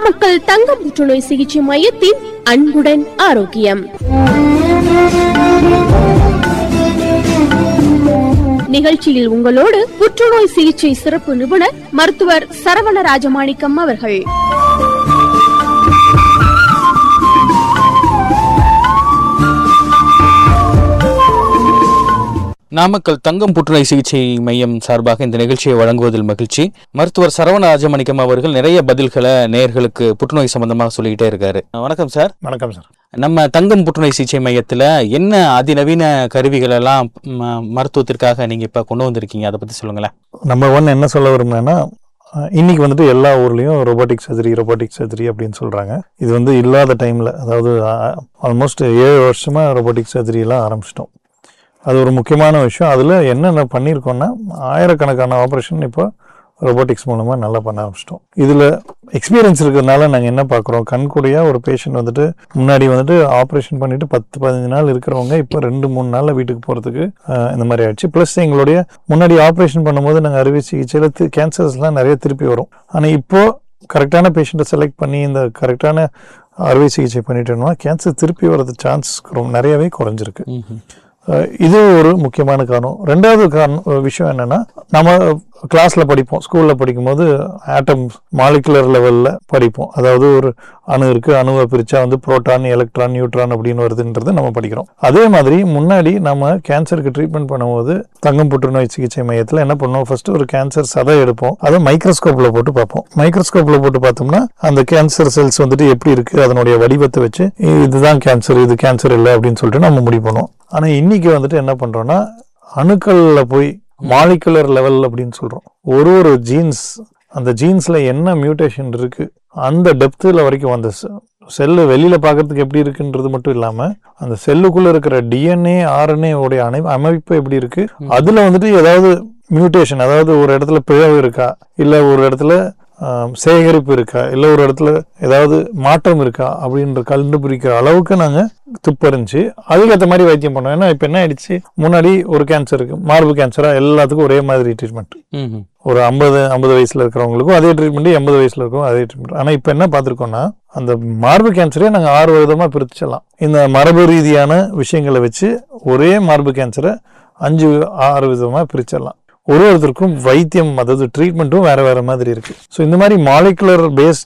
நாமக்கல் தங்கம் புற்றுநோய் சிகிச்சை மையத்தின் அன்புடன் ஆரோக்கியம் நிகழ்ச்சியில் உங்களோடு புற்றுநோய் சிகிச்சை சிறப்பு நிபுணர் மருத்துவர் சரவண ராஜமாணிக்கம் அவர்கள் நாமக்கல் தங்கம் புற்றுநோய் சிகிச்சை மையம் சார்பாக இந்த நிகழ்ச்சியை வழங்குவதில் மகிழ்ச்சி மருத்துவர் சரவண ராஜமணிக்கம் அவர்கள் நிறைய பதில்களை நேயர்களுக்கு புற்றுநோய் சம்பந்தமாக சொல்லிக்கிட்டே இருக்காரு வணக்கம் சார் வணக்கம் சார் நம்ம தங்கம் புற்றுநோய் சிகிச்சை மையத்தில் என்ன அதிநவீன கருவிகள் எல்லாம் ம- மருத்துவத்திற்காக நீங்க இப்ப கொண்டு வந்திருக்கீங்க அதை பத்தி சொல்லுங்களேன் நம்பர் ஒன் என்ன சொல்ல விரும்புனேன்னா அஹ், இன்னைக்கு வந்துட்டு எல்லா ஊர்லேயும் ரோபோட்டிக் சர்ஜரி ரோபோட்டிக் சர்ஜரி அப்படின்னு சொல்கிறாங்க இது வந்து இல்லாத டைமில் அதாவது ஆல்மோஸ்ட் ஏழு வருஷமாக ரோபோட்டிக் சர்ஜரியெல்லாம் ஆரம்பிச்சிட்டோம் அது ஒரு முக்கியமான விஷயம் அதில் என்னென்ன பண்ணியிருக்கோம்னா ஆயிரக்கணக்கான ஆப்ரேஷன் இப்போ ரோபோட்டிக்ஸ் மூலமாக நல்லா பண்ண ஆரம்பிச்சிட்டோம் இதில் எக்ஸ்பீரியன்ஸ் இருக்கிறதுனால நாங்கள் என்ன பார்க்குறோம் கண்கூடியாக ஒரு பேஷண்ட் வந்துட்டு முன்னாடி வந்துட்டு ஆப்ரேஷன் பண்ணிட்டு பத்து பதினஞ்சு நாள் இருக்கிறவங்க இப்போ ரெண்டு மூணு நாளில் வீட்டுக்கு போகிறதுக்கு இந்த மாதிரி ஆயிடுச்சு ப்ளஸ் எங்களுடைய முன்னாடி ஆப்ரேஷன் பண்ணும்போது நாங்கள் அறுவை சிகிச்சையில் கேன்சர்ஸ்லாம் நிறைய திருப்பி வரும் ஆனால் இப்போ கரெக்டான பேஷண்ட்டை செலக்ட் பண்ணி இந்த கரெக்டான அறுவை சிகிச்சை பண்ணிட்டோம்னா கேன்சர் திருப்பி வர்றது சான்ஸ் நிறையவே குறைஞ்சிருக்கு அஹ் இது ஒரு முக்கியமான காரணம் ரெண்டாவது காரணம் ஒரு விஷயம் என்னன்னா நம்ம கிளாஸ்ல படிப்போம் ஸ்கூல்ல படிக்கும்போது ஆட்டம் மாலிகுலர் லெவல்ல படிப்போம் அதாவது ஒரு அணு இருக்கு அணுவை பிரிச்சா வந்து புரோட்டான் எலக்ட்ரான் நியூட்ரான் அப்படின்னு வருதுன்றது நம்ம படிக்கிறோம் அதே மாதிரி முன்னாடி நம்ம கேன்சருக்கு ட்ரீட்மெண்ட் பண்ணும்போது தங்கம் புற்றுநோய் சிகிச்சை மையத்தில் என்ன பண்ணுவோம் ஃபர்ஸ்ட் ஒரு கேன்சர் சதை எடுப்போம் அதை மைக்ரோஸ்கோப்ல போட்டு பார்ப்போம் மைக்ரோஸ்கோப்ல போட்டு பார்த்தோம்னா அந்த கேன்சர் செல்ஸ் வந்துட்டு எப்படி இருக்கு அதனுடைய வடிவத்தை வச்சு இதுதான் கேன்சர் இது கேன்சர் இல்லை அப்படின்னு சொல்லிட்டு நம்ம முடிவு பண்ணுவோம் ஆனா இன்னைக்கு வந்துட்டு என்ன பண்றோம்னா அணுக்கள்ல போய் மாலிகுலர் லெவல் அப்படின்னு சொல்றோம் ஒரு ஒரு ஜீன்ஸ் அந்த ஜீன்ஸ்ல என்ன மியூட்டேஷன் இருக்கு அந்த டெப்த்தில் வரைக்கும் அந்த செல்லு வெளியில பார்க்கறதுக்கு எப்படி இருக்குன்றது மட்டும் இல்லாம அந்த செல்லுக்குள்ள இருக்கிற டிஎன்ஏ ஆர்என்ஏ உடைய அணை அமைப்பு எப்படி இருக்கு அதுல வந்துட்டு ஏதாவது மியூட்டேஷன் அதாவது ஒரு இடத்துல பிழவு இருக்கா இல்ல ஒரு இடத்துல ஆம், சேகரிப்பு இருக்கா இல்ல ஒரு இடத்துல ஏதாவது மாற்றம் இருக்கா அப்படின்ற கண்டுபிடிக்கிற அளவுக்கு நாங்க துப்பறிஞ்சு அதுக்கேற்ற மாதிரி வைத்தியம் பண்ணோம் ஏன்னா இப்ப என்ன ஆயிடுச்சு முன்னாடி ஒரு கேன்சர் இருக்கு மார்பு கேன்சரா எல்லாத்துக்கும் ஒரே மாதிரி ட்ரீட்மெண்ட் ம்ஹும். ஒரு ஐம்பது ஐம்பது வயசுல இருக்கிறவங்களுக்கும் அதே ட்ரீட்மெண்ட் எண்பது வயசுல இருக்கும் அதே ட்ரீட்மெண்ட் ஆனா இப்ப என்ன பார்த்திருக்கோம்னா அந்த மார்பு கேன்சரே நாங்க ஆறு விதமா பிரிச்சிடலாம் இந்த மரபு ரீதியான விஷயங்களை வச்சு ஒரே மார்பு கேன்சரை அஞ்சு ஆறு விதமா பிரிச்சிடலாம் ஒரு ஒருத்தருக்கும் வைத்தியம் அதாவது ட்ரீட்மெண்ட்டும் வேற வேற மாதிரி இருக்கு ஸோ இந்த மாதிரி மாலிகுலர் பேஸ்ட்